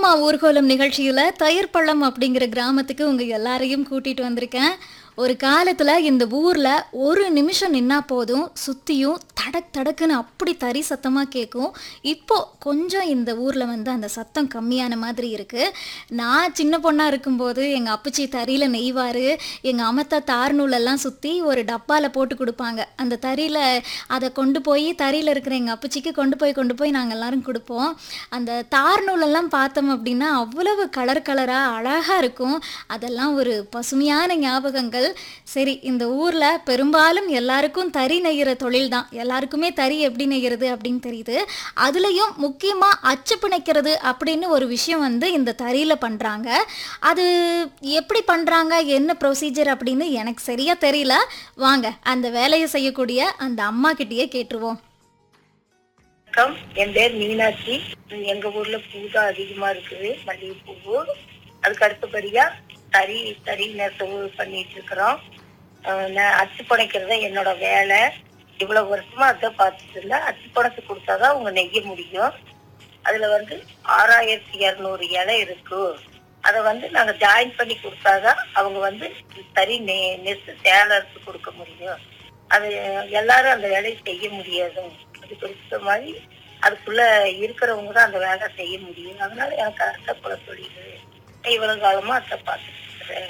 அம்மம்மா ஊர்கோலம் நிகழ்ச்சியில தயிர் பள்ளம் அப்படிங்கிற கிராமத்துக்கு உங்க எல்லாரையும் கூட்டிட்டு வந்திருக்கேன் ஒரு காலத்துல இந்த ஊர்ல ஒரு நிமிஷம் நின்னா போதும் சுத்தியும் தடக் தடக்குன்னு அப்படி தறி சத்தமா கேட்கும் இப்போ கொஞ்சம் இந்த ஊர்ல வந்து அந்த சத்தம் கம்மியான மாதிரி இருக்கு நான் சின்ன பொண்ணா இருக்கும்போது எங்க அப்பச்சி தறியில நெய்வாரு எங்க அமத்தா தார் நூலெல்லாம் சுத்தி ஒரு டப்பால போட்டு கொடுப்பாங்க அந்த தறியில அதை கொண்டு போய் தறியில இருக்கிற எங்க அப்பச்சிக்கு கொண்டு போய் கொண்டு போய் நாங்க எல்லாரும் கொடுப்போம் அந்த தார் நூலெல்லாம் பார்த்தோம் அப்படின்னா அவ்வளவு கலர் கலரா அழகா இருக்கும் அதெல்லாம் ஒரு பசுமையான ஞாபகங்கள் சரி இந்த ஊர்ல பெரும்பாலும் எல்லாருக்கும் தறி நெய்கிற தொழில் தான் எல்லாருக்குமே தறி எப்படி நெய்கிறது அப்படின்னு தெரியுது அதுலயும் முக்கியமா அச்சு பிணைக்கிறது அப்படின்னு ஒரு விஷயம் வந்து இந்த தறியில பண்றாங்க அது எப்படி பண்றாங்க என்ன ப்ரொசீஜர் அப்படின்னு எனக்கு சரியா தெரியல வாங்க அந்த வேலையை செய்யக்கூடிய அந்த அம்மா கிட்டயே கேட்டுருவோம் வணக்கம் என் பேர் மீனாட்சி எங்க ஊர்ல பூ தான் அதிகமா இருக்குது மல்லிகை பூ அதுக்கு அடுத்தபடியா தறி தறி நெசவு பண்ணிட்டு இருக்கிறோம் அஹ் நான் அச்சு புனைக்கிறது என்னோட வேலை இவ்வளவு வருஷமா அதான் பார்த்துட்டு இருந்தேன் அச்சு புனைச்சு கொடுத்தாதான் அவங்க நெய்ய முடியும் அதுல வந்து ஆறாயிரத்தி இருநூறு இலை இருக்கு அதை வந்து நாங்க ஜாயின் பண்ணி கொடுத்தாதான் அவங்க வந்து தறி நெ நெசு சேலை எடுத்து கொடுக்க முடியும் அது எல்லாரும் அந்த வேலையை செய்ய முடியாது அது குறித்த மாதிரி அதுக்குள்ள இருக்கிறவங்க தான் அந்த வேலை செய்ய முடியும் அதனால எனக்கு அத்தை குல தொழில் இவ்வளவு காலமா அத்தை பார்த்துட்டு இருக்கிறேன்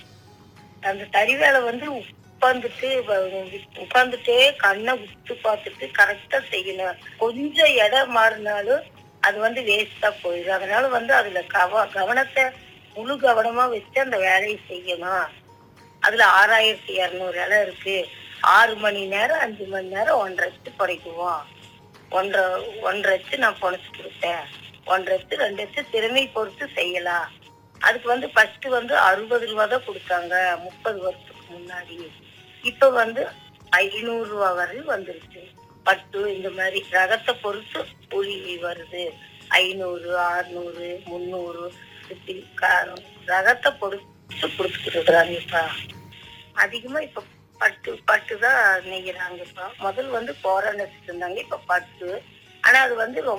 அந்த தறி வேலை வந்து உட்காந்துட்டு உட்காந்துட்டே கண்ணை உத்து பார்த்துட்டு கரெக்டா செய்யணும் கொஞ்சம் இடம் மாறினாலும் அது வந்து வேஸ்டா போயிடும் அதனால வந்து அதுல கவ கவனத்தை முழு கவனமா வச்சு அந்த வேலையை செய்யணும் அதுல ஆறாயிரத்தி இருநூறு இலை இருக்கு ஆறு மணி நேரம் அஞ்சு மணி நேரம் ஒன்றரை வச்சு குறைக்குவோம் ஒன்றரை ஒன்றரை வச்சு நான் புனைச்சு கொடுத்தேன் ஒன்றரை வச்சு ரெண்டு வச்சு திறமை பொறுத்து செய்யலாம் அதுக்கு வந்து ஃபர்ஸ்ட் வந்து அறுபது ரூபா தான் கொடுத்தாங்க முப்பது வருஷத்துக்கு முன்னாடி இப்ப வந்து ஐநூறு ரூபா வரை வந்துருச்சு பட்டு இந்த மாதிரி ரகத்தை பொறுத்து கூலி வருது ஐநூறு அறுநூறு முந்நூறு இப்படி க- ரகத்தை பொறுத்து கொடுத்துட்டு இருக்கிறாங்கப்பா அதிகமா இப்ப பட்டு பட்டு தான் நெய்யறாங்கப்பா முதல் வந்து கோர நெசிட்டு இருந்தாங்க இப்ப பட்டு ஆனா அது வந்து ரொம்ப